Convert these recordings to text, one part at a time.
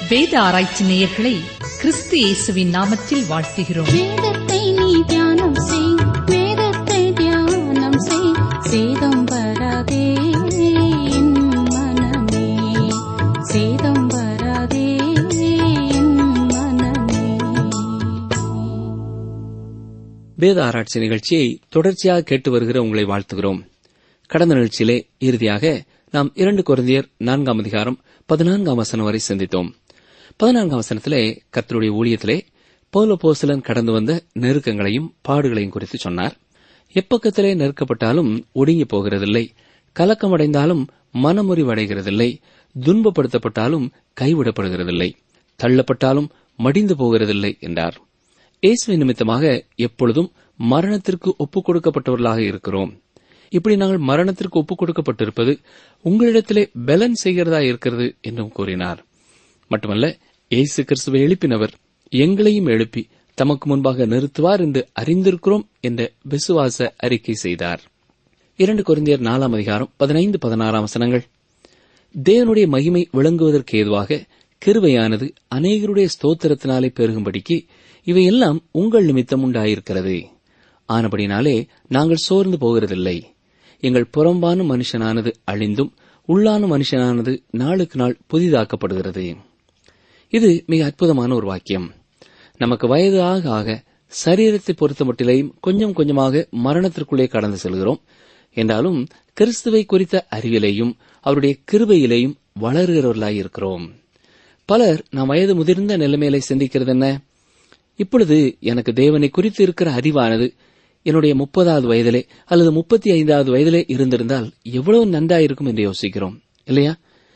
வேத ஆராய்ச்சி நேயர்களை கிறிஸ்து இயேசுவின் நாமத்தில் வாழ்த்துகிறோம் வேதத்தை நீ தியானம் செய் வேதத்தை தியானம் செய் சேதம் வராதே என் மனமே சேதம் வராதே என் மனமே வேத ஆராய்ச்சி நிகழ்ச்சியை தொடர்ச்சியாக கேட்டு வருகிற உங்களை வாழ்த்துகிறோம் கடந்த நிகழ்ச்சியிலே இறுதியாக நாம் இரண்டு குழந்தையர் நான்காம் அதிகாரம் பதினான்காம் வசனம் வரை சிந்தித்தோம் பதினான்காம் வசனத்திலே கர்த்தருடைய ஊழியத்திலே பௌலபோசலன் கடந்து வந்த நெருக்கங்களையும் பாடுகளையும் குறித்து சொன்னார் எப்பக்கத்திலே நெருக்கப்பட்டாலும் ஒடுங்கி போகிறதில்லை கலக்கமடைந்தாலும் மனமுறிவடைகிறதில்லை துன்பப்படுத்தப்பட்டாலும் கைவிடப்படுகிறதில்லை தள்ளப்பட்டாலும் மடிந்து போகிறதில்லை என்றார் இயேசுவின் நிமித்தமாக எப்பொழுதும் மரணத்திற்கு ஒப்புக் கொடுக்கப்பட்டவர்களாக இருக்கிறோம் இப்படி நாங்கள் மரணத்திற்கு ஒப்புக் கொடுக்கப்பட்டிருப்பது உங்களிடத்திலே பலன் செய்கிறதா இருக்கிறது என்றும் கூறினார் மட்டுமல்ல இயேசு கிறிஸ்துவை எழுப்பினவர் எங்களையும் எழுப்பி தமக்கு முன்பாக நிறுத்துவார் என்று அறிந்திருக்கிறோம் என்ற விசுவாச அறிக்கை செய்தார் இரண்டு கொரிந்தியர் நாலாம் அதிகாரம் பதினைந்து பதினாறாம் வசனங்கள் தேவனுடைய மகிமை விளங்குவதற்கு ஏதுவாக கிருபையானது அநேகருடைய ஸ்தோத்திரத்தினாலே பெருகும்படிக்கு இவையெல்லாம் உங்கள் நிமித்தம் உண்டாயிருக்கிறது ஆனபடினாலே நாங்கள் சோர்ந்து போகிறதில்லை எங்கள் புறம்பான மனுஷனானது அழிந்தும் உள்ளான மனுஷனானது நாளுக்கு நாள் புதிதாக்கப்படுகிறது இது மிக அற்புதமான ஒரு வாக்கியம் நமக்கு வயது ஆக ஆக சரீரத்தை பொறுத்தமட்டிலேயும் கொஞ்சம் கொஞ்சமாக மரணத்திற்குள்ளே கடந்து செல்கிறோம் என்றாலும் கிறிஸ்துவை குறித்த அறிவிலேயும் அவருடைய கிருபையிலேயும் வளருகிறவர்களாய் இருக்கிறோம் பலர் நாம் வயது முதிர்ந்த நிலைமையில சிந்திக்கிறது என்ன இப்பொழுது எனக்கு தேவனை குறித்து இருக்கிற அறிவானது என்னுடைய முப்பதாவது வயதிலே அல்லது முப்பத்தி ஐந்தாவது வயதிலே இருந்திருந்தால் எவ்வளவு நன்றாயிருக்கும் என்று யோசிக்கிறோம் இல்லையா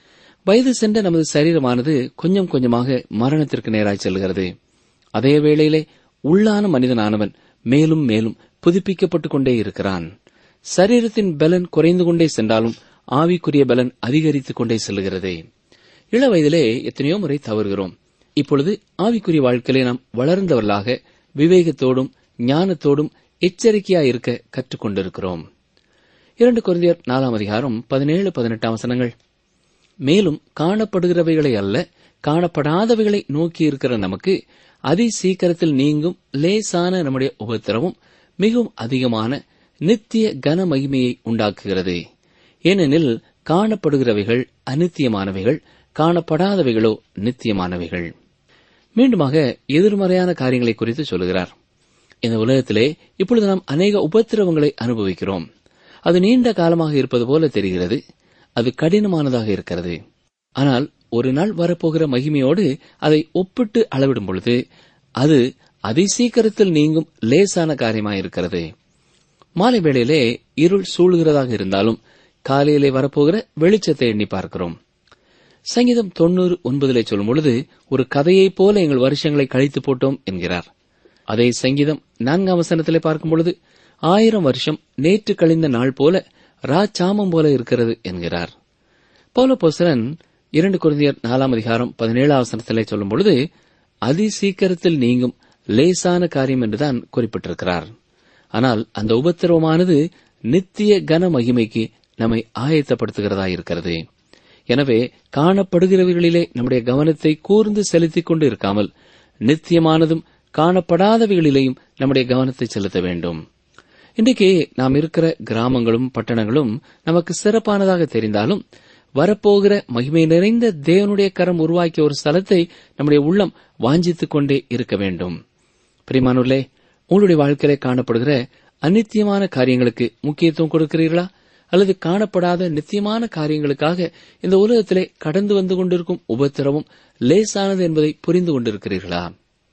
வயது சென்ற நமது சரீரமானது கொஞ்சம் கொஞ்சமாக மரணத்திற்கு நேராய் செல்கிறது அதே வேளையிலே உள்ளான மனிதனானவன் மேலும் மேலும் புதுப்பிக்கப்பட்டுக் கொண்டே இருக்கிறான் சரீரத்தின் பலன் குறைந்து கொண்டே சென்றாலும் ஆவிக்குரிய பலன் அதிகரித்துக் கொண்டே செல்கிறது இள வயதிலே எத்தனையோ முறை தவறுகிறோம் இப்பொழுது ஆவிக்குரிய வாழ்க்கையிலே நாம் வளர்ந்தவர்களாக விவேகத்தோடும் ஞானத்தோடும் எச்சரிக்கையாயிருக்க கற்றுக்கொண்டிருக்கிறோம் இரண்டு குழந்தையர் நாலாம் அதிகாரம் பதினேழு பதினெட்டாம் வசனங்கள் மேலும் காணப்படுகிறவைகளை அல்ல காணப்படாதவைகளை நோக்கி இருக்கிற நமக்கு அதி சீக்கிரத்தில் நீங்கும் லேசான நம்முடைய உபத்திரமும் மிகவும் அதிகமான நித்திய கன மகிமையை உண்டாக்குகிறது ஏனெனில் காணப்படுகிறவைகள் அநித்தியமானவைகள் காணப்படாதவைகளோ நித்தியமானவைகள் மீண்டுமாக எதிர்மறையான காரியங்களை குறித்து சொல்லுகிறார் இந்த உலகத்திலே இப்பொழுது நாம் அநேக உபத்திரவங்களை அனுபவிக்கிறோம் அது நீண்ட காலமாக இருப்பது போல தெரிகிறது அது கடினமானதாக இருக்கிறது ஆனால் ஒரு நாள் வரப்போகிற மகிமையோடு அதை ஒப்பிட்டு அளவிடும் பொழுது அது அதிசீக்கிரத்தில் நீங்கும் லேசான காரியமாயிருக்கிறது மாலை வேளையிலே இருள் சூழ்கிறதாக இருந்தாலும் காலையிலே வரப்போகிற வெளிச்சத்தை எண்ணி பார்க்கிறோம் சங்கீதம் தொண்ணூறு ஒன்பதிலே சொல்லும் பொழுது ஒரு கதையைப் போல எங்கள் வருஷங்களை கழித்து போட்டோம் என்கிறார் அதே சங்கீதம் நான்காம் வசனத்திலே பார்க்கும் பொழுது ஆயிரம் வருஷம் நேற்று கழிந்த நாள் போல ராச்சாமம் போல இருக்கிறது என்கிறார் பௌலபோசரன் இரண்டு குருந்தியர் நாலாம் அதிகாரம் பதினேழாம் வசனத்திலே சொல்லும் பொழுது அதி சீக்கிரத்தில் நீங்கும் லேசான காரியம் என்றுதான் குறிப்பிட்டிருக்கிறார் ஆனால் அந்த உபத்திரவமானது நித்திய கன மகிமைக்கு நம்மை ஆயத்தப்படுத்துகிறதா இருக்கிறது எனவே காணப்படுகிறவர்களிலே நம்முடைய கவனத்தை கூர்ந்து செலுத்திக் கொண்டு இருக்காமல் நித்தியமானதும் காணப்படாதவைகளிலேயும் நம்முடைய கவனத்தை செலுத்த வேண்டும் இன்றைக்கு நாம் இருக்கிற கிராமங்களும் பட்டணங்களும் நமக்கு சிறப்பானதாக தெரிந்தாலும் வரப்போகிற மகிமை நிறைந்த தேவனுடைய கரம் உருவாக்கிய ஒரு ஸ்தலத்தை நம்முடைய உள்ளம் வாஞ்சித்துக் கொண்டே இருக்க வேண்டும் பிரிமானுள்ளே உங்களுடைய வாழ்க்கையிலே காணப்படுகிற அநித்தியமான காரியங்களுக்கு முக்கியத்துவம் கொடுக்கிறீர்களா அல்லது காணப்படாத நித்தியமான காரியங்களுக்காக இந்த உலகத்திலே கடந்து வந்து கொண்டிருக்கும் உபத்திரவும் லேசானது என்பதை புரிந்து கொண்டிருக்கிறீர்களா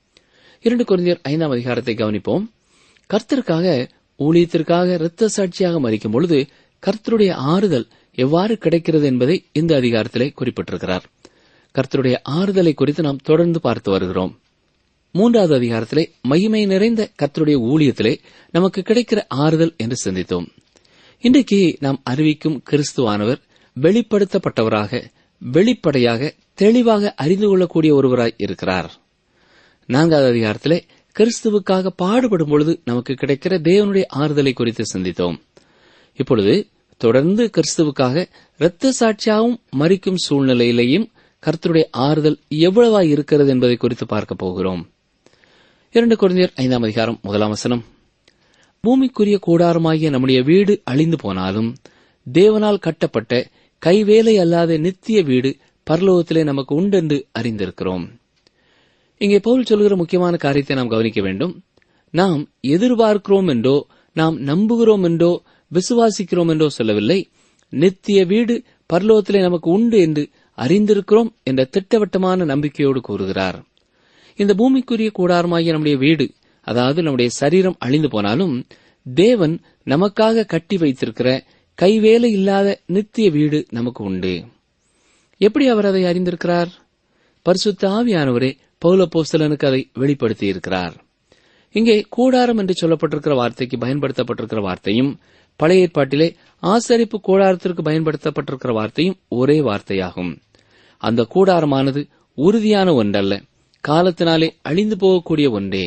இரண்டு குழந்தையர் ஐந்தாம் அதிகாரத்தை கவனிப்போம் கர்த்தருக்காக ஊழியத்திற்காக இரத்த சாட்சியாக மறிக்கும் பொழுது கர்த்தருடைய ஆறுதல் எவ்வாறு கிடைக்கிறது என்பதை இந்த அதிகாரத்திலே குறிப்பிட்டிருக்கிறார் கர்த்தருடைய ஆறுதலை குறித்து நாம் தொடர்ந்து பார்த்து வருகிறோம் மூன்றாவது அதிகாரத்திலே மகிமை நிறைந்த கர்த்தருடைய ஊழியத்திலே நமக்கு கிடைக்கிற ஆறுதல் என்று சிந்தித்தோம் இன்றைக்கு நாம் அறிவிக்கும் கிறிஸ்துவானவர் வெளிப்படுத்தப்பட்டவராக வெளிப்படையாக தெளிவாக அறிந்து கொள்ளக்கூடிய ஒருவராய் இருக்கிறார் நான்காவது அதிகாரத்திலே கிறிஸ்துவுக்காக பாடுபடும் பொழுது நமக்கு கிடைக்கிற தேவனுடைய ஆறுதலை குறித்து சிந்தித்தோம் இப்பொழுது தொடர்ந்து கிறிஸ்துவுக்காக இரத்த சாட்சியாகவும் மறிக்கும் சூழ்நிலையிலேயும் கர்த்தருடைய ஆறுதல் எவ்வளவாய் இருக்கிறது என்பதை குறித்து பார்க்க போகிறோம் இரண்டு குழந்தையர் ஐந்தாம் அதிகாரம் முதலாம் வசனம் பூமிக்குரிய கூடாரமாகிய நம்முடைய வீடு அழிந்து போனாலும் தேவனால் கட்டப்பட்ட கைவேலை அல்லாத நித்திய வீடு பரலோகத்திலே நமக்கு உண்டென்று அறிந்திருக்கிறோம் இங்கே பவுல் சொல்கிற முக்கியமான காரியத்தை நாம் கவனிக்க வேண்டும் நாம் எதிர்பார்க்கிறோம் என்றோ நாம் நம்புகிறோம் என்றோ விசுவாசிக்கிறோம் என்றோ சொல்லவில்லை நித்திய வீடு பரலோகத்திலே நமக்கு உண்டு என்று அறிந்திருக்கிறோம் என்ற திட்டவட்டமான நம்பிக்கையோடு கூறுகிறார் இந்த பூமிக்குரிய கூடாரமாகிய நம்முடைய வீடு அதாவது நம்முடைய சரீரம் அழிந்து போனாலும் தேவன் நமக்காக கட்டி வைத்திருக்கிற கைவேலை இல்லாத நித்திய வீடு நமக்கு உண்டு எப்படி அவர் அதை அறிந்திருக்கிறார் பரிசுத்த ஆவியானவரே பௌலப்போஸ்தலனுக்கு அதை வெளிப்படுத்தி இருக்கிறார் இங்கே கூடாரம் என்று சொல்லப்பட்டிருக்கிற வார்த்தைக்கு பயன்படுத்தப்பட்டிருக்கிற வார்த்தையும் பழைய ஏற்பாட்டிலே ஆசரிப்பு கூடாரத்திற்கு பயன்படுத்தப்பட்டிருக்கிற வார்த்தையும் ஒரே வார்த்தையாகும் அந்த கூடாரமானது உறுதியான ஒன்றல்ல காலத்தினாலே அழிந்து போகக்கூடிய ஒன்றே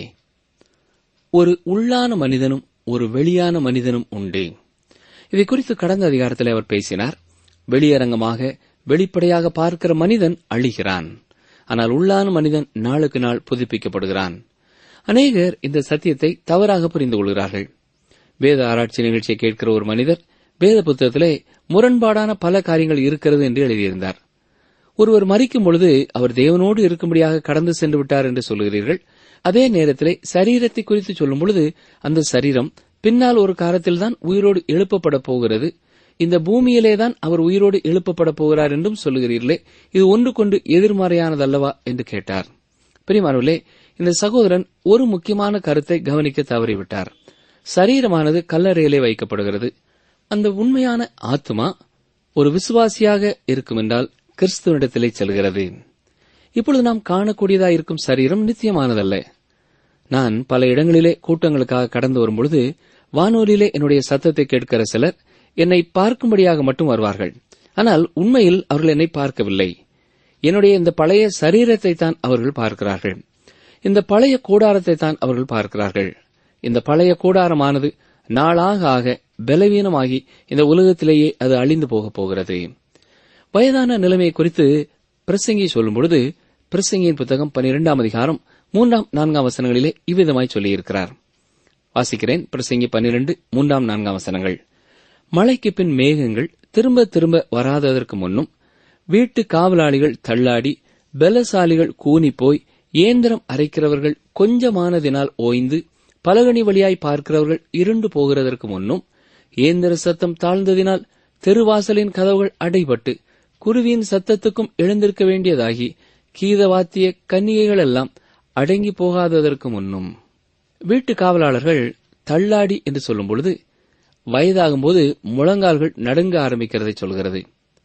ஒரு உள்ளான மனிதனும் ஒரு வெளியான மனிதனும் உண்டு இதை குறித்து கடந்த அதிகாரத்தில் அவர் பேசினார் வெளியரங்கமாக வெளிப்படையாக பார்க்கிற மனிதன் அழிகிறான் ஆனால் உள்ளான மனிதன் நாளுக்கு நாள் புதுப்பிக்கப்படுகிறான் அநேகர் இந்த சத்தியத்தை தவறாக புரிந்து கொள்கிறார்கள் வேத ஆராய்ச்சி நிகழ்ச்சியை கேட்கிற ஒரு மனிதர் வேத புத்தகத்திலே முரண்பாடான பல காரியங்கள் இருக்கிறது என்று எழுதியிருந்தார் ஒருவர் மறிக்கும் பொழுது அவர் தேவனோடு இருக்கும்படியாக கடந்து சென்று விட்டார் என்று சொல்கிறீர்கள் அதே நேரத்திலே சரீரத்தை குறித்து சொல்லும் பொழுது அந்த சரீரம் பின்னால் ஒரு காலத்தில்தான் உயிரோடு எழுப்பப்பட போகிறது இந்த பூமியிலேதான் அவர் உயிரோடு எழுப்பப்பட போகிறார் என்றும் சொல்லுகிறீர்களே இது ஒன்று கொண்டு எதிர்மறையானதல்லவா என்று கேட்டார் பிரிமானவர்களே இந்த சகோதரன் ஒரு முக்கியமான கருத்தை கவனிக்க தவறிவிட்டார் சரீரமானது கல்லறையிலே வைக்கப்படுகிறது அந்த உண்மையான ஆத்மா ஒரு விசுவாசியாக இருக்கும் என்றால் கிறிஸ்துவனிடத்திலே செல்கிறது இப்பொழுது நாம் காணக்கூடியதா இருக்கும் சரீரம் நித்தியமானதல்ல நான் பல இடங்களிலே கூட்டங்களுக்காக கடந்து வரும்பொழுது வானொலியிலே என்னுடைய சத்தத்தை கேட்கிற சிலர் என்னை பார்க்கும்படியாக மட்டும் வருவார்கள் ஆனால் உண்மையில் அவர்கள் என்னை பார்க்கவில்லை என்னுடைய இந்த பழைய சரீரத்தை தான் அவர்கள் பார்க்கிறார்கள் இந்த பழைய கூடாரத்தை தான் அவர்கள் பார்க்கிறார்கள் இந்த பழைய கூடாரமானது நாளாக ஆக பலவீனமாகி இந்த உலகத்திலேயே அது அழிந்து போகப் போகிறது வயதான நிலைமை குறித்து பிரசங்கி சொல்லும் பொழுது பிரசங்கியின் புத்தகம் பனிரெண்டாம் அதிகாரம் மூன்றாம் நான்காம் வசனங்களிலே இவ்விதமாய் சொல்லியிருக்கிறார் வாசிக்கிறேன் பிரசங்கி பன்னிரண்டு மூன்றாம் நான்காம் வசனங்கள் மழைக்கு பின் மேகங்கள் திரும்ப திரும்ப வராததற்கு முன்னும் வீட்டு காவலாளிகள் தள்ளாடி பலசாலிகள் கூனி போய் இயந்திரம் அரைக்கிறவர்கள் கொஞ்சமானதினால் ஓய்ந்து பலகணி வழியாய் பார்க்கிறவர்கள் இருண்டு போகிறதற்கு முன்னும் இயந்திர சத்தம் தாழ்ந்ததினால் தெருவாசலின் கதவுகள் அடைபட்டு குருவியின் சத்தத்துக்கும் எழுந்திருக்க வேண்டியதாகி கீதவாத்திய கன்னிகைகள் எல்லாம் அடங்கி போகாததற்கு முன்னும் வீட்டு காவலாளர்கள் தள்ளாடி என்று சொல்லும் பொழுது வயதாகும்போது முழங்கால்கள் நடுங்க ஆரம்பிக்கிறதை சொல்கிறது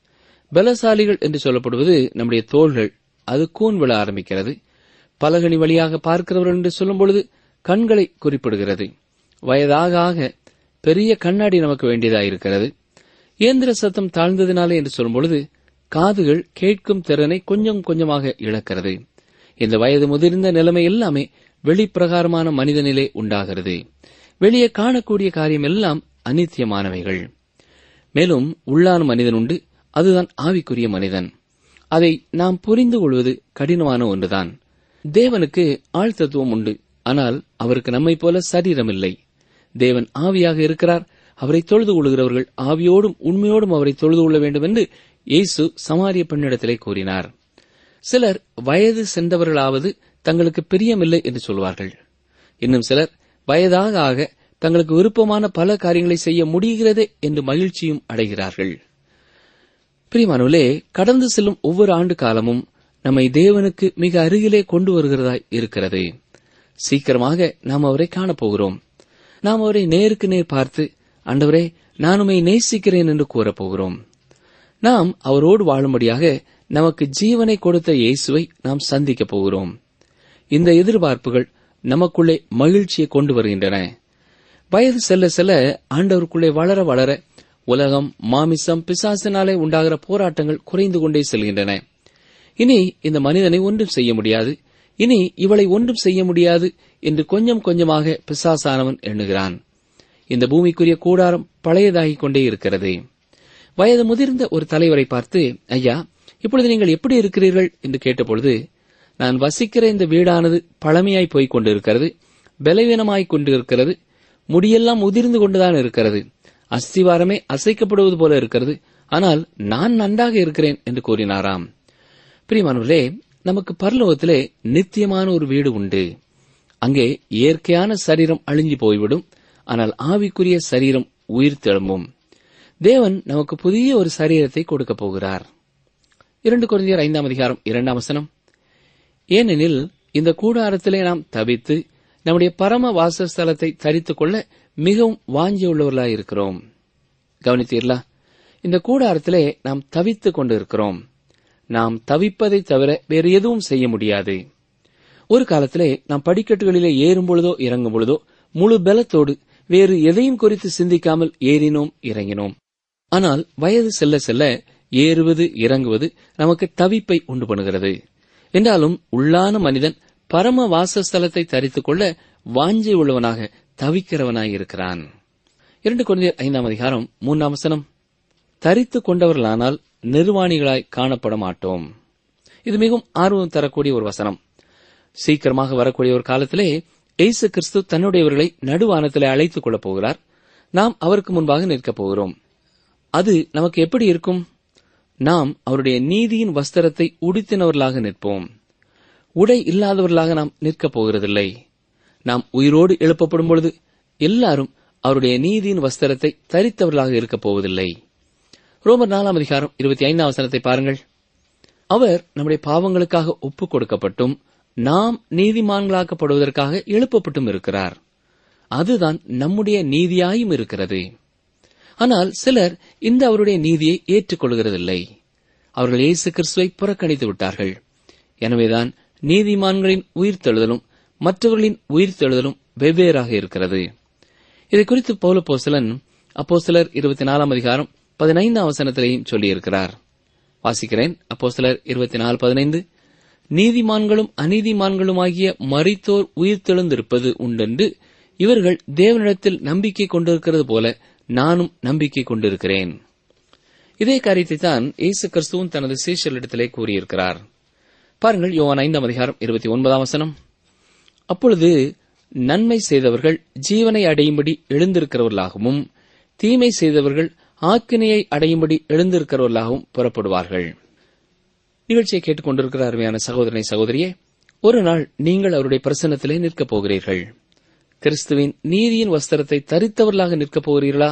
பலசாலிகள் என்று சொல்லப்படுவது நம்முடைய தோள்கள் அது கூன் விழ ஆரம்பிக்கிறது பலகணி வழியாக பார்க்கிறவர்கள் என்று சொல்லும் பொழுது கண்களை குறிப்பிடுகிறது வயதாக ஆக பெரிய கண்ணாடி நமக்கு வேண்டியதாயிருக்கிறது இயந்திர சத்தம் தாழ்ந்ததினாலே என்று சொல்லும் பொழுது காதுகள் கேட்கும் திறனை கொஞ்சம் கொஞ்சமாக இழக்கிறது இந்த வயது முதிர்ந்த நிலைமை எல்லாமே வெளிப்பிரகாரமான மனிதனிலே உண்டாகிறது வெளியே காணக்கூடிய காரியம் எல்லாம் அனித்தியமானவைகள் மேலும் உள்ளான மனிதன் உண்டு அதுதான் ஆவிக்குரிய மனிதன் அதை நாம் புரிந்து கொள்வது கடினமான ஒன்றுதான் தேவனுக்கு ஆழ்த்தத்துவம் உண்டு ஆனால் அவருக்கு நம்மைப் போல சரீரம் இல்லை தேவன் ஆவியாக இருக்கிறார் அவரை தொழுது கொள்கிறவர்கள் ஆவியோடும் உண்மையோடும் அவரை தொழுது கொள்ள வேண்டும் என்று இயேசு சமாரிய பெண்ணிடத்திலே கூறினார் சிலர் வயது சென்றவர்களாவது தங்களுக்கு பிரியமில்லை என்று சொல்வார்கள் இன்னும் சிலர் வயதாக ஆக தங்களுக்கு விருப்பமான பல காரியங்களை செய்ய முடிகிறதே என்று மகிழ்ச்சியும் அடைகிறார்கள் பிரியமானவர்களே கடந்து செல்லும் ஒவ்வொரு ஆண்டு காலமும் நம்மை தேவனுக்கு மிக அருகிலே கொண்டு வருகிறதாய் இருக்கிறது சீக்கிரமாக நாம் அவரை காணப்போகிறோம் நாம் அவரை நேருக்கு நேர் பார்த்து ஆண்டவரே நான் உம்மை நேசிக்கிறேன் என்று கூறப்போகிறோம் நாம் அவரோடு வாழும்படியாக நமக்கு ஜீவனை கொடுத்த இயேசுவை நாம் சந்திக்கப் போகிறோம் இந்த எதிர்பார்ப்புகள் நமக்குள்ளே மகிழ்ச்சியை கொண்டு வருகின்றன வயது செல்ல செல்ல ஆண்டவருக்குள்ளே வளர வளர உலகம் மாமிசம் பிசாசினாலே உண்டாகிற போராட்டங்கள் குறைந்து கொண்டே செல்கின்றன இனி இந்த மனிதனை ஒன்றும் செய்ய முடியாது இனி இவளை ஒன்றும் செய்ய முடியாது என்று கொஞ்சம் கொஞ்சமாக பிசாசானவன் எண்ணுகிறான் இந்த பூமிக்குரிய கூடாரம் பழையதாகிக் கொண்டே இருக்கிறது வயது முதிர்ந்த ஒரு தலைவரை பார்த்து ஐயா இப்பொழுது நீங்கள் எப்படி இருக்கிறீர்கள் என்று கேட்டபொழுது நான் வசிக்கிற இந்த வீடானது பழமையாய் போய்க் கொண்டிருக்கிறது பலவீனமாய்க் கொண்டிருக்கிறது முடியெல்லாம் உதிர்ந்து கொண்டுதான் இருக்கிறது அஸ்திவாரமே அசைக்கப்படுவது போல இருக்கிறது ஆனால் நான் நன்றாக இருக்கிறேன் என்று கூறினாராம் பிரியமானவர்களே நமக்கு பரலோகத்திலே நித்தியமான ஒரு வீடு உண்டு அங்கே இயற்கையான சரீரம் அழிஞ்சு போய்விடும் ஆனால் ஆவிக்குரிய சரீரம் உயிர் தெழும்பும் தேவன் நமக்கு புதிய ஒரு சரீரத்தை கொடுக்கப் போகிறார் இரண்டு குழந்தையர் ஐந்தாம் அதிகாரம் இரண்டாம் வசனம் ஏனெனில் இந்த கூடாரத்திலே நாம் தவித்து நம்முடைய பரம வாசஸ்தலத்தை தரித்துக் கொள்ள மிகவும் வாஞ்சியுள்ளவர்களாய் இருக்கிறோம் கவனித்தீர்களா இந்த கூடாரத்திலே நாம் தவித்துக் கொண்டிருக்கிறோம் நாம் தவிப்பதை தவிர வேறு எதுவும் செய்ய முடியாது ஒரு காலத்திலே நாம் படிக்கட்டுகளிலே ஏறும் பொழுதோ இறங்கும் பொழுதோ முழு பலத்தோடு வேறு எதையும் குறித்து சிந்திக்காமல் ஏறினோம் இறங்கினோம் ஆனால் வயது செல்ல செல்ல ஏறுவது இறங்குவது நமக்கு தவிப்பை உண்டு பண்ணுகிறது என்றாலும் உள்ளான மனிதன் பரம வாசஸ்தலத்தை தரித்துக் கொள்ள வாஞ்சை உள்ளவனாக தவிக்கிறவனாய் இருக்கிறான் இரண்டு குழந்தையர் ஐந்தாம் அதிகாரம் மூன்றாம் வசனம் தரித்துக் கொண்டவர்களானால் நிர்வாணிகளாய் காணப்பட மாட்டோம் இது மிகவும் ஆர்வம் தரக்கூடிய ஒரு வசனம் சீக்கிரமாக வரக்கூடிய ஒரு காலத்திலே இயேசு கிறிஸ்து தன்னுடையவர்களை நடுவானத்திலே அழைத்துக் கொள்ளப் போகிறார் நாம் அவருக்கு முன்பாக நிற்கப் போகிறோம் அது நமக்கு எப்படி இருக்கும் நாம் அவருடைய நீதியின் வஸ்திரத்தை உடுத்தினவர்களாக நிற்போம் உடை இல்லாதவர்களாக நாம் நிற்கப் போகிறதில்லை நாம் உயிரோடு எழுப்பப்படும் பொழுது எல்லாரும் அவருடைய நீதியின் வஸ்திரத்தை தரித்தவர்களாக இருக்கப் போவதில்லை ரோமர் நாலாம் அதிகாரம் இருபத்தி ஐந்தாம் வசனத்தை பாருங்கள் அவர் நம்முடைய பாவங்களுக்காக ஒப்புக் கொடுக்கப்பட்டும் நாம் நீதிமான்களாக்கப்படுவதற்காக எழுப்பப்பட்டும் இருக்கிறார் அதுதான் நம்முடைய நீதியாயும் இருக்கிறது ஆனால் சிலர் இந்த அவருடைய நீதியை ஏற்றுக்கொள்கிறதில்லை அவர்கள் இயேசு கிறிஸ்துவை புறக்கணித்து விட்டார்கள் எனவேதான் நீதிமான்களின் உயிர்த்தெழுதலும் மற்றவர்களின் உயிர்த்தெழுதலும் வெவ்வேறாக இருக்கிறது இதை குறித்து பௌல போசலன் அப்போ சிலர் இருபத்தி நாலாம் அதிகாரம் பதினைந்தாம் வசனத்திலேயும் சொல்லியிருக்கிறார் வாசிக்கிறேன் அப்போ சிலர் இருபத்தி நாலு பதினைந்து நீதிமான்களும் அநீதிமான்களுமாகிய மரித்தோர் உயிர்த்தெழுந்திருப்பது உண்டென்று இவர்கள் தேவனிடத்தில் நம்பிக்கை கொண்டிருக்கிறது போல நானும் நம்பிக்கை கொண்டிருக்கிறேன் இதே காரியத்தை தான் இயேசு கிறிஸ்துவும் தனது சீஷர்களிடத்திலே கூறியிருக்கிறார் பாருங்கள் யோவான் ஐந்தாம் அதிகாரம் இருபத்தி ஒன்பதாம் வசனம் அப்பொழுது நன்மை செய்தவர்கள் ஜீவனை அடையும்படி எழுந்திருக்கிறவர்களாகவும் தீமை செய்தவர்கள் ஆக்கினையை அடையும்படி எழுந்திருக்கிறவர்களாகவும் புறப்படுவார்கள் நிகழ்ச்சியை கேட்டுக்கொண்டிருக்கிற அருமையான சகோதரனை சகோதரியே ஒரு நாள் நீங்கள் அவருடைய பிரசன்னத்திலே நிற்கப் போகிறீர்கள் கிறிஸ்துவின் நீதியின் வஸ்திரத்தை தரித்தவர்களாக நிற்கப் போகிறீர்களா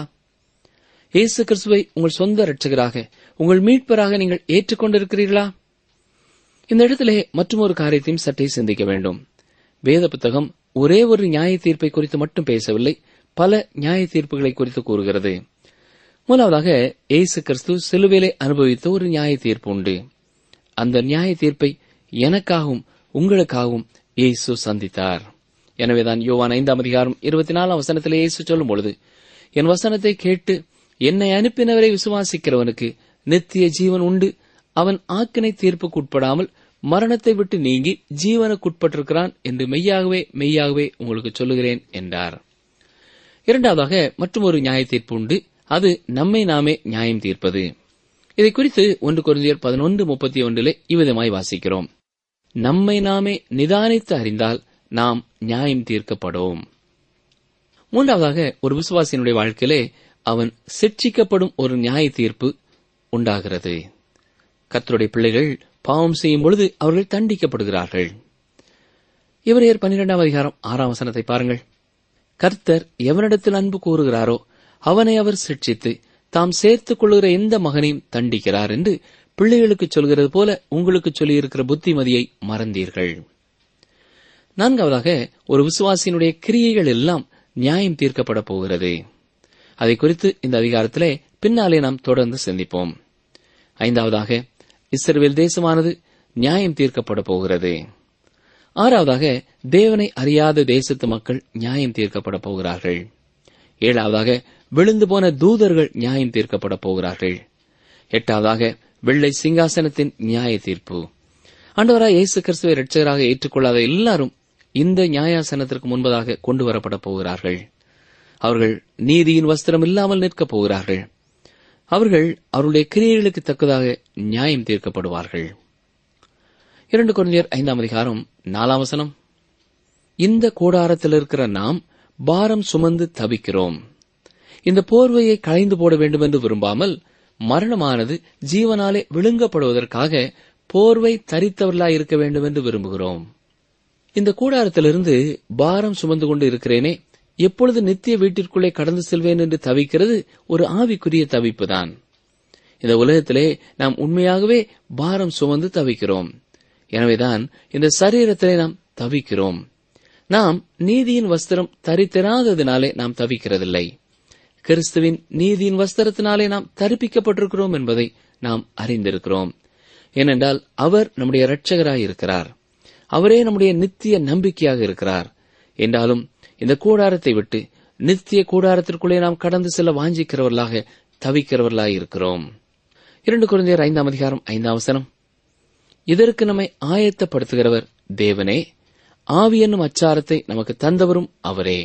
இயேசு கிறிஸ்துவை உங்கள் சொந்த இரட்சகராக உங்கள் மீட்பராக நீங்கள் ஏற்றுக்கொண்டிருக்கிறீர்களா இந்த இடத்திலே மற்றொரு காரியத்தையும் சற்றே சிந்திக்க வேண்டும் வேத புத்தகம் ஒரே ஒரு நியாய தீர்ப்பை குறித்து மட்டும் பேசவில்லை பல நியாய தீர்ப்புகளை குறித்து கூறுகிறது முதலாவதாக இயேசு கிறிஸ்து சிலுவையிலே அனுபவித்த ஒரு நியாய தீர்ப்பு உண்டு அந்த நியாய தீர்ப்பை எனக்காகவும் உங்களுக்காகவும் இயேசு சந்தித்தார் எனவேதான் யோவான் ஐந்தாம் அதிகாரம் இருபத்தி நாலாம் வசனத்திலே இயேசு சொல்லும் பொழுது என் வசனத்தை கேட்டு என்னை அனுப்பினவரை விசுவாசிக்கிறவனுக்கு நித்திய ஜீவன் உண்டு அவன் ஆக்கினை தீர்ப்புக்கு உட்படாமல் மரணத்தை விட்டு நீங்கி ஜீவனுக்குட்பட்டிருக்கிறான் என்று மெய்யாகவே மெய்யாகவே உங்களுக்கு சொல்லுகிறேன் என்றார் இரண்டாவதாக மற்றொரு நியாய தீர்ப்பு உண்டு அது நம்மை நாமே நியாயம் தீர்ப்பது இதை குறித்து ஒன்று குருந்தியர் பதினொன்று முப்பத்தி ஒன்றிலே இவ்விதமாய் வாசிக்கிறோம் நம்மை நாமே நிதானித்து அறிந்தால் நாம் நியாயம் தீர்க்கப்படும் மூன்றாவதாக ஒரு விசுவாசியினுடைய வாழ்க்கையிலே அவன் சிட்சிக்கப்படும் ஒரு நியாய தீர்ப்பு உண்டாகிறது கர்த்தருடைய பிள்ளைகள் பாவம் செய்யும் பொழுது அவர்கள் தண்டிக்கப்படுகிறார்கள் இவரையர் பன்னிரெண்டாம் அதிகாரம் ஆறாம் வசனத்தை பாருங்கள் கர்த்தர் எவனிடத்தில் அன்பு கூறுகிறாரோ அவனை அவர் சிட்சித்து தாம் சேர்த்துக் கொள்கிற எந்த மகனையும் தண்டிக்கிறார் என்று பிள்ளைகளுக்கு சொல்கிறது போல உங்களுக்கு சொல்லியிருக்கிற புத்திமதியை மறந்தீர்கள் நான்காவதாக ஒரு விசுவாசியினுடைய கிரியைகள் எல்லாம் நியாயம் தீர்க்கப்பட போகிறது அதை குறித்து இந்த அதிகாரத்திலே பின்னாலே நாம் தொடர்ந்து சிந்திப்போம் ஐந்தாவதாக இஸ்ரவேல் தேசமானது நியாயம் தீர்க்கப்பட போகிறது ஆறாவதாக தேவனை அறியாத தேசத்து மக்கள் நியாயம் தீர்க்கப்பட போகிறார்கள் ஏழாவதாக விழுந்து போன தூதர்கள் நியாயம் தீர்க்கப்பட போகிறார்கள் எட்டாவதாக வெள்ளை சிங்காசனத்தின் நியாய தீர்ப்பு ஆண்டவராய் இயேசு கிறிஸ்துவை இரட்சகராக ஏற்றுக்கொள்ளாத எல்லாரும் இந்த நியாயாசனத்திற்கு முன்பதாக கொண்டு வரப்பட போகிறார்கள் அவர்கள் நீதியின் வஸ்திரம் இல்லாமல் நிற்கப் போகிறார்கள் அவர்கள் அவருடைய கிரியைகளுக்கு தக்கதாக நியாயம் தீர்க்கப்படுவார்கள் இரண்டு குழந்தையர் ஐந்தாம் அதிகாரம் நாலாம் வசனம் இந்த கூடாரத்தில் இருக்கிற நாம் பாரம் சுமந்து தவிக்கிறோம் இந்த போர்வையை களைந்து போட வேண்டும் என்று விரும்பாமல் மரணமானது ஜீவனாலே விழுங்கப்படுவதற்காக போர்வை தரித்தவர்களாய் இருக்க வேண்டும் என்று விரும்புகிறோம் இந்த கூடாரத்திலிருந்து பாரம் சுமந்து கொண்டு இருக்கிறேனே எப்பொழுது நித்திய வீட்டிற்குள்ளே கடந்து செல்வேன் என்று தவிக்கிறது ஒரு ஆவிக்குரிய தவிப்புதான் இந்த உலகத்திலே நாம் உண்மையாகவே பாரம் சுமந்து தவிக்கிறோம் எனவேதான் இந்த சரீரத்திலே நாம் தவிக்கிறோம் நாம் நீதியின் வஸ்திரம் தரித்திராததினாலே நாம் தவிக்கிறதில்லை கிறிஸ்துவின் நீதியின் வஸ்திரத்தினாலே நாம் தரிப்பிக்கப்பட்டிருக்கிறோம் என்பதை நாம் அறிந்திருக்கிறோம் ஏனென்றால் அவர் நம்முடைய இரட்சகராய் இருக்கிறார் அவரே நம்முடைய நித்திய நம்பிக்கையாக இருக்கிறார் என்றாலும் இந்த கூடாரத்தை விட்டு நித்திய கூடாரத்திற்குள்ளே நாம் கடந்து செல்ல வாஞ்சிக்கிறவர்களாக தவிக்கிறவர்களாய் இருக்கிறோம் இரண்டு குழந்தையர் ஐந்தாம் அதிகாரம் ஐந்தாம் வசனம் இதற்கு நம்மை ஆயத்தப்படுத்துகிறவர் தேவனே ஆவி என்னும் அச்சாரத்தை நமக்கு தந்தவரும் அவரே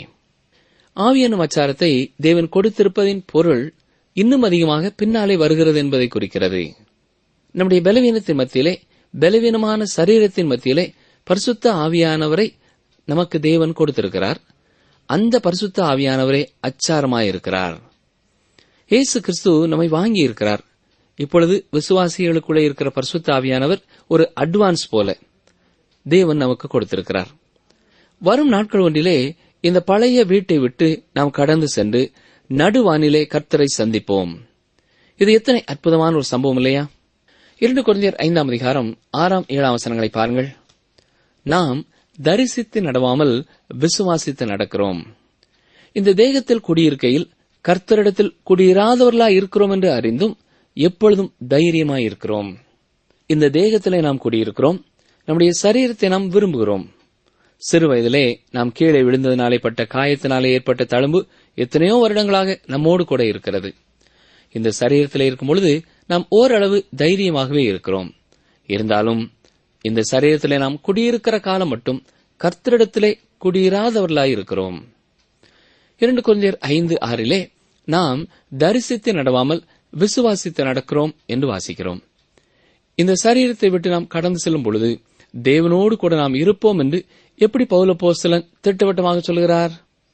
ஆவி என்னும் அச்சாரத்தை தேவன் கொடுத்திருப்பதின் பொருள் இன்னும் அதிகமாக பின்னாலே வருகிறது என்பதை குறிக்கிறது நம்முடைய பலவீனத்தின் மத்தியிலே பலவீனமான சரீரத்தின் மத்தியிலே பரிசுத்த ஆவியானவரை நமக்கு தேவன் கொடுத்திருக்கிறார் அந்த பரிசுத்த ஆவியானவரே அச்சாரமாயிருக்கிறார் இயேசு கிறிஸ்து நம்மை வாங்கி இருக்கிறார் இப்பொழுது விசுவாசிகளுக்குள்ளே இருக்கிற பரிசுத்த ஆவியானவர் ஒரு அட்வான்ஸ் போல தேவன் நமக்கு கொடுத்திருக்கிறார் வரும் நாட்கள் ஒன்றிலே இந்த பழைய வீட்டை விட்டு நாம் கடந்து சென்று நடுவானிலே கர்த்தரை சந்திப்போம் இது எத்தனை அற்புதமான ஒரு சம்பவம் இல்லையா இரண்டு குழந்தையர் ஐந்தாம் அதிகாரம் ஆறாம் ஏழாம் வசனங்களை பாருங்கள் நாம் தரிசித்து நடவாமல் விசுவாசித்து நடக்கிறோம் இந்த தேகத்தில் குடியிருக்கையில் கர்த்தரிடத்தில் குடியிராதவர்களாய் இருக்கிறோம் என்று அறிந்தும் எப்பொழுதும் தைரியமாய் இருக்கிறோம் இந்த தேகத்திலே நாம் குடியிருக்கிறோம் நம்முடைய சரீரத்தை நாம் விரும்புகிறோம் சிறு வயதிலே நாம் கீழே விழுந்ததினாலே பட்ட காயத்தினாலே ஏற்பட்ட தழும்பு எத்தனையோ வருடங்களாக நம்மோடு கூட இருக்கிறது இந்த சரீரத்திலே இருக்கும் பொழுது நாம் ஓரளவு தைரியமாகவே இருக்கிறோம் இருந்தாலும் இந்த சரீரத்திலே நாம் குடியிருக்கிற காலம் மட்டும் கர்த்தரிடத்திலே குடியிராதவர்களாய் இருக்கிறோம் இரண்டு குழந்தையர் ஐந்து ஆறிலே நாம் தரிசித்து நடவாமல் விசுவாசித்து நடக்கிறோம் என்று வாசிக்கிறோம் இந்த சரீரத்தை விட்டு நாம் கடந்து செல்லும் பொழுது தேவனோடு கூட நாம் இருப்போம் என்று எப்படி பௌல போஸ்தலன் திட்டவட்டமாக சொல்கிறார்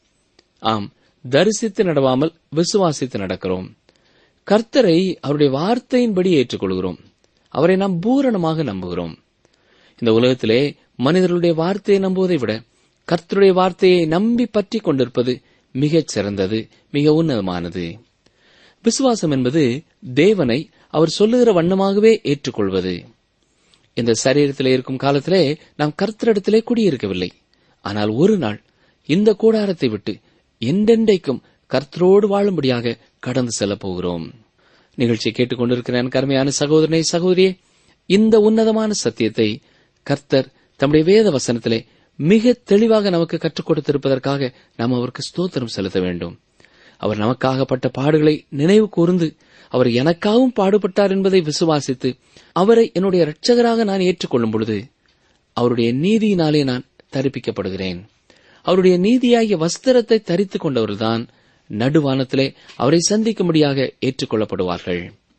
ஆம் தரிசித்து நடவாமல் விசுவாசித்து நடக்கிறோம் கர்த்தரை அவருடைய வார்த்தையின்படி ஏற்றுக்கொள்கிறோம் அவரை நாம் பூரணமாக நம்புகிறோம் இந்த உலகத்திலே மனிதர்களுடைய வார்த்தையை நம்புவதை விட கர்த்தருடைய வார்த்தையை நம்பி பற்றி கொண்டிருப்பது மிகச் சிறந்தது மிக உன்னதமானது விசுவாசம் என்பது தேவனை அவர் சொல்லுகிற வண்ணமாகவே ஏற்றுக்கொள்வது இந்த சரீரத்திலே இருக்கும் காலத்திலே நாம் கர்த்தரிடத்திலே குடியிருக்கவில்லை ஆனால் ஒரு நாள் இந்த கூடாரத்தை விட்டு எண்டெண்டைக்கும் கர்த்தரோடு வாழும்படியாக கடந்து செல்லப் போகிறோம் நிகழ்ச்சியை கேட்டுக்கொண்டிருக்கிற என் கருமையான சகோதரனை சகோதரியே இந்த உன்னதமான சத்தியத்தை கர்த்தர் தம்முடைய வேத வசனத்திலே மிக தெளிவாக நமக்கு கற்றுக் கொடுத்திருப்பதற்காக நாம் அவருக்கு ஸ்தோத்திரம் செலுத்த வேண்டும் அவர் நமக்காகப்பட்ட பாடுகளை நினைவு கூர்ந்து அவர் எனக்காகவும் பாடுபட்டார் என்பதை விசுவாசித்து அவரை என்னுடைய இரட்சகராக நான் ஏற்றுக்கொள்ளும் பொழுது அவருடைய நீதியினாலே நான் தரிப்பிக்கப்படுகிறேன் அவருடைய நீதியாகிய வஸ்திரத்தை தரித்துக் கொண்டவர்தான் நடுவானத்திலே அவரை சந்திக்கும்படியாக ஏற்றுக்கொள்ளப்படுவார்கள்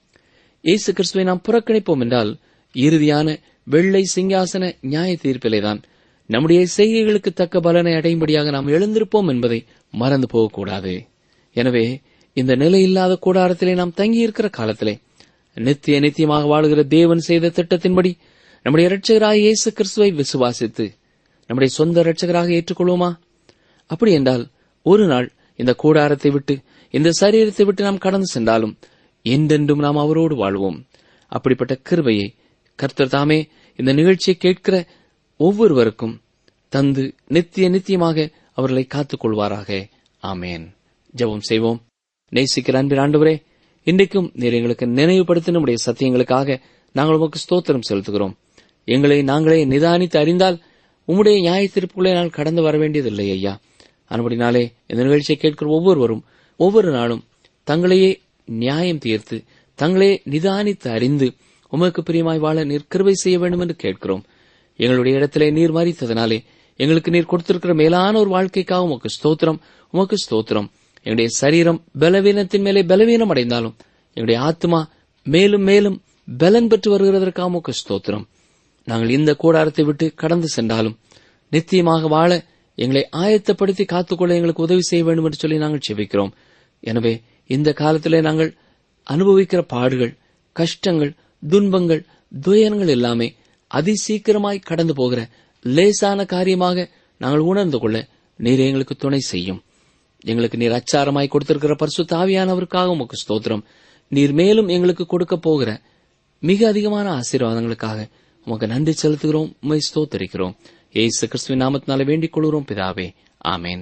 இயேசு கிறிஸ்துவை நாம் புறக்கணிப்போம் என்றால் இறுதியான வெள்ளை சிங்காசன நியாய தீர்ப்பிலேதான் நம்முடைய செய்கைகளுக்கு தக்க பலனை அடையும்படியாக நாம் எழுந்திருப்போம் என்பதை மறந்து போகக்கூடாது எனவே இந்த நிலையில்லாத கூடாரத்திலே நாம் தங்கியிருக்கிற காலத்திலே நித்திய நித்தியமாக வாழுகிற தேவன் செய்த திட்டத்தின்படி நம்முடைய இரட்சகராக இயேசு கிறிஸ்துவை விசுவாசித்து நம்முடைய சொந்த இரட்சகராக ஏற்றுக்கொள்வோமா அப்படி என்றால் ஒரு நாள் இந்த கூடாரத்தை விட்டு இந்த சரீரத்தை விட்டு நாம் கடந்து சென்றாலும் என்றென்றும் நாம் அவரோடு வாழ்வோம் அப்படிப்பட்ட கிருபையை கர்த்தர் தாமே இந்த நிகழ்ச்சியை கேட்கிற ஒவ்வொருவருக்கும் தந்து நித்திய நித்தியமாக அவர்களை காத்துக் கொள்வாராக ஆமேன் ஜெபம் செய்வோம் நேசிக்கிற அன்பின் ஆண்டவரே இன்றைக்கும் நீர் எங்களுக்கு நினைவுபடுத்த நம்முடைய சத்தியங்களுக்காக நாங்கள் உமக்கு ஸ்தோத்திரம் செலுத்துகிறோம் எங்களை நாங்களே நிதானித்து அறிந்தால் உம்முடைய நியாய தீர்ப்புகளை நான் கடந்து வர வேண்டியதில்லை ஐயா அன்படினாலே இந்த நிகழ்ச்சியை கேட்கிற ஒவ்வொருவரும் ஒவ்வொரு நாளும் தங்களையே நியாயம் தீர்த்து தங்களே நிதானித்து அறிந்து உமக்கு பிரியமாய் வாழ நீர் கிருபை செய்ய வேண்டும் என்று கேட்கிறோம் எங்களுடைய இடத்திலே நீர் மறித்ததனாலே எங்களுக்கு நீர் கொடுத்திருக்கிற மேலான ஒரு வாழ்க்கைக்காக உமக்கு ஸ்தோத்திரம் உமக்கு ஸ்தோத்திரம் எங்களுடைய சரீரம் பலவீனத்தின் மேலே பலவீனம் அடைந்தாலும் எங்களுடைய ஆத்மா மேலும் மேலும் பலன் பெற்று வருகிறதற்காக உமக்கு ஸ்தோத்திரம் நாங்கள் இந்த கூடாரத்தை விட்டு கடந்து சென்றாலும் நித்தியமாக வாழ எங்களை ஆயத்தப்படுத்தி காத்துக்கொள்ள எங்களுக்கு உதவி செய்ய வேண்டும் என்று சொல்லி நாங்கள் செபிக்கிறோம் எனவே இந்த காலத்திலே நாங்கள் அனுபவிக்கிற பாடுகள் கஷ்டங்கள் துன்பங்கள் துயரங்கள் எல்லாமே அதிசீக்கிரமாய் கடந்து போகிற லேசான காரியமாக நாங்கள் உணர்ந்து கொள்ள நீர் எங்களுக்கு துணை செய்யும் எங்களுக்கு நீர் அச்சாரமாய் கொடுத்திருக்கிற பரிசுத்த ஆவியானவருக்காக உமக்கு ஸ்தோத்திரம் நீர் மேலும் எங்களுக்கு கொடுக்க போகிற மிக அதிகமான ஆசீர்வாதங்களுக்காக உமக்கு நன்றி செலுத்துகிறோம் உமை ஸ்தோத்தரிக்கிறோம் ஏசு கிறிஸ்துவின் நாமத்தினால வேண்டிக் கொள்கிறோம் பிதாவே ஆமேன்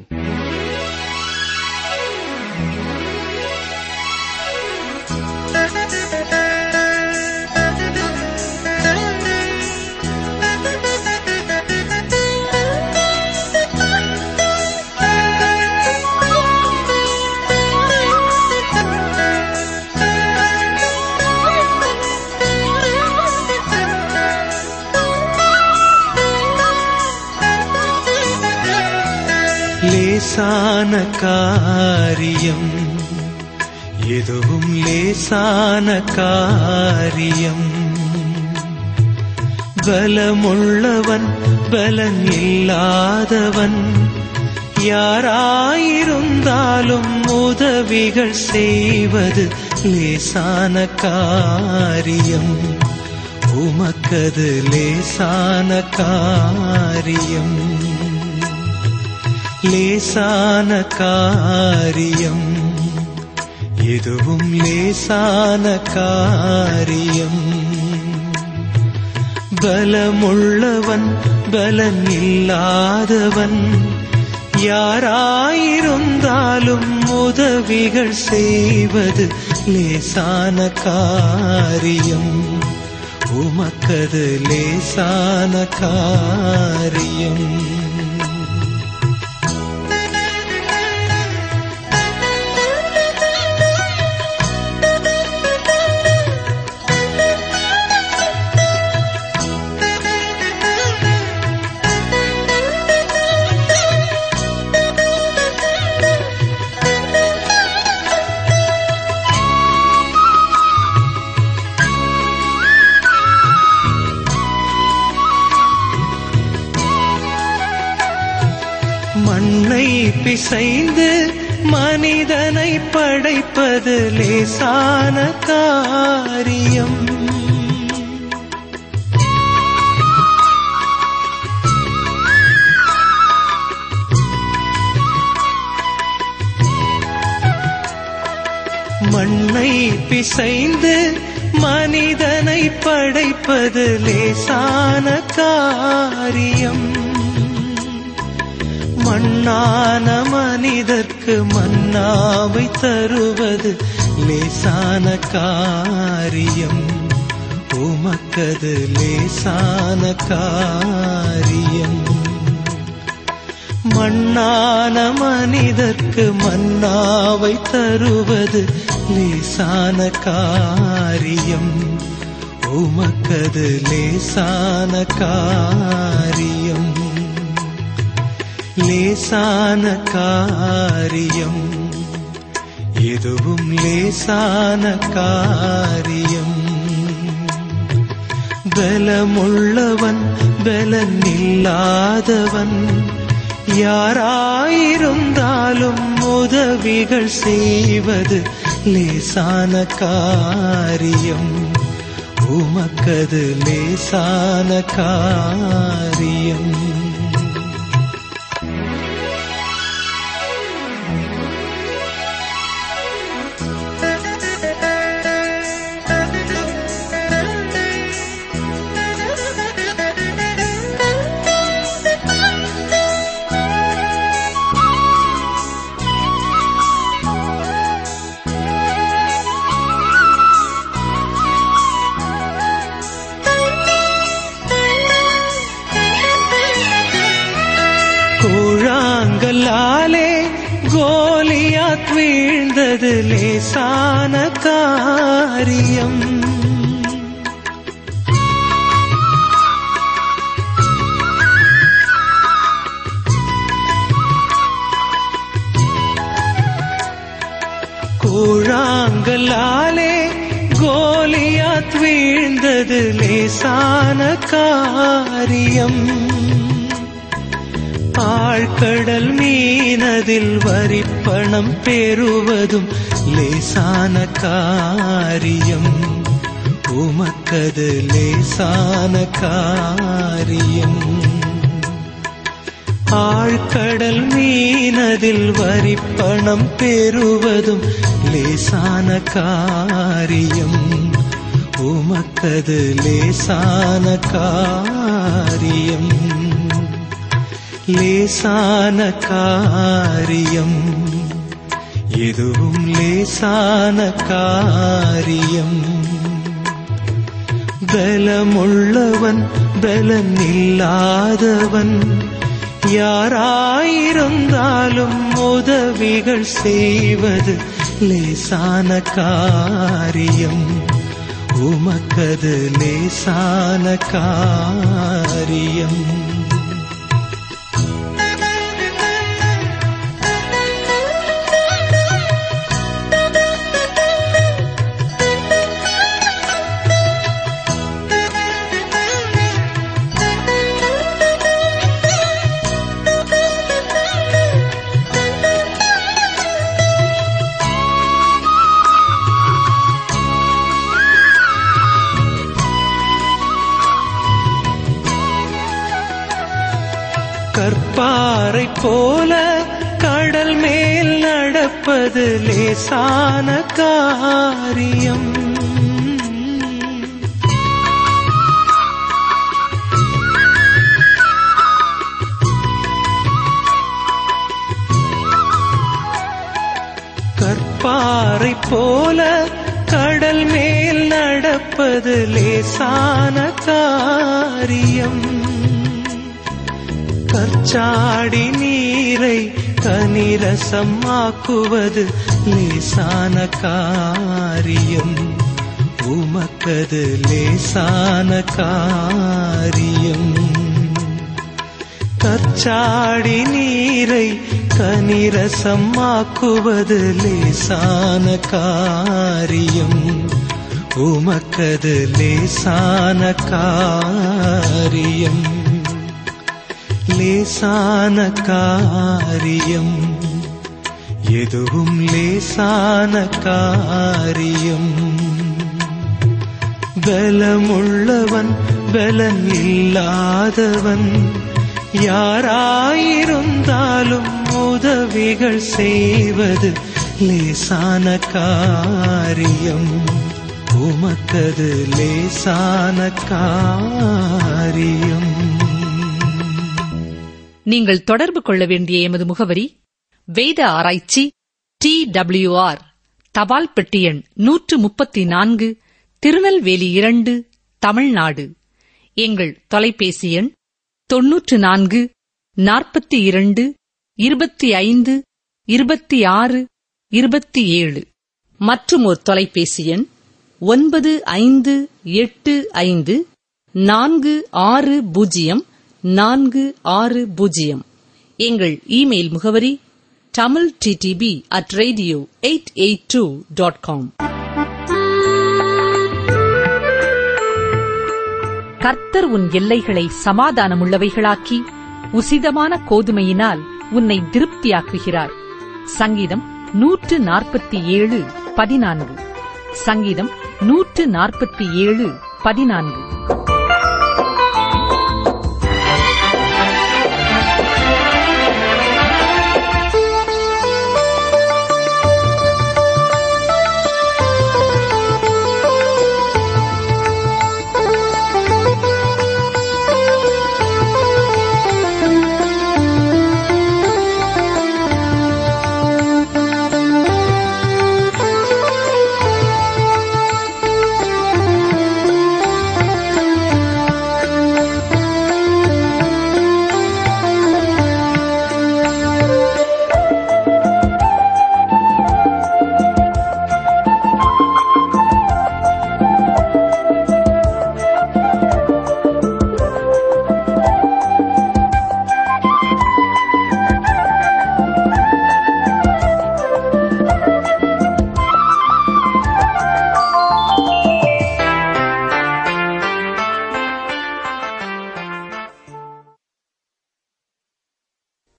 லேசான காரியம் எதுவும் லேசான காரியம் பலமுள்ளவன் பலன் இல்லாதவன் யாராயிருந்தாலும் உதவிகள் செய்வது லேசான காரியம் உமக்கது லேசான காரியம் லேசான காரியம் எதுவும் லேசான காரியம் பலமுள்ளவன் பலன் இல்லாதவன் யாராயிருந்தாலும் உதவிகள் செய்வது லேசான காரியம் உமக்கது லேசான காரியம் மண்ணை பிசைந்து மனிதனை படைப்பது லேசான காரியம் மண்ணை பிசைந்து மனிதனை படைப்பது லேசான காரியம் மண்ணான மனிதர்க்கு மன்னாவை தருவது லேசான காரியம் உமக்கது லேசான காரியம் மண்ணான மனிதர்க்கு மன்னாவை தருவது லேசான காரியம் உமக்கது லேசான காரியம் லேசான காரியம் எதுவும் லேசான காரியம் பலமுள்ளவன் பலன் இல்லாதவன் யாராயிருந்தாலும் உதவிகள் செய்வது லேசான காரியம் உமக்கது லேசான காரியம் கூழாங்கல்லாலே கோலியாத் வீழ்ந்தது லேசான காரியம் கூழாங்கல்லாலே வீழ்ந்தது லேசான காரியம் ஆழ்கடல் மீனதில் வரிப்பணம் பெறுவதும் லேசான காரியம் உமக்கது லேசான காரியம் ஆழ்கடல் மீனதில் வரிப்பணம் பெறுவதும் லேசான காரியம் உமக்கது லேசான காரியம் லேசான காரியம் எதுவும் லேசான காரியம் பலமுள்ளவன் பலன் இல்லாதவன் யாராயிருந்தாலும் உதவிகள் செய்வது லேசான காரியம் உமக்கது லேசான காரியம் கற்பாறை போல கடல் மேல் நடப்பது லேசான காரியம் கற்பாறை போல கடல் மேல் நடப்பது லேசான காரியம் கற்சாடி நீரை கனிரசமாக்குவது லேசான காரியம் உமக்கது லேசான காரியம் கற்சாடி நீரை கனிரசமாக்குவது லேசான காரியம் உமக்கது லேசான காரியம் லேசான காரியம் எதுவும் லேசான காரியம் பலமுள்ளவன் பலன் இல்லாதவன் யாராயிருந்தாலும் உதவிகள் செய்வது லேசான காரியம் உமக்கது லேசான காரியம் நீங்கள் தொடர்பு கொள்ள வேண்டிய எமது முகவரி வேத ஆராய்ச்சி டி டபிள்யூஆர் தபால் பெட்டி எண் நூற்று முப்பத்தி நான்கு திருநெல்வேலி இரண்டு தமிழ்நாடு எங்கள் தொலைபேசி எண் தொன்னூற்று நான்கு நாற்பத்தி இரண்டு இருபத்தி ஐந்து இருபத்தி ஆறு இருபத்தி ஏழு மற்றும் ஒரு தொலைபேசி எண் ஒன்பது ஐந்து எட்டு ஐந்து நான்கு ஆறு பூஜ்ஜியம் நான்கு ஆறு பூஜ்ஜியம் எங்கள் இமெயில் முகவரி Tamil DTP at radio eight eight two dot com கர்த்தர் உன் எல்லைகளை சமாதானமுள்ளவைகளாக்கி உசிதமான கோதுமையினால் உன்னை திருப்தியாக்குகிறார் சங்கீதம் நூற்று நாற்பத்தி ஏழு பதினான்கு சங்கீதம் நூற்று நாற்பத்தி ஏழு பதினான்கு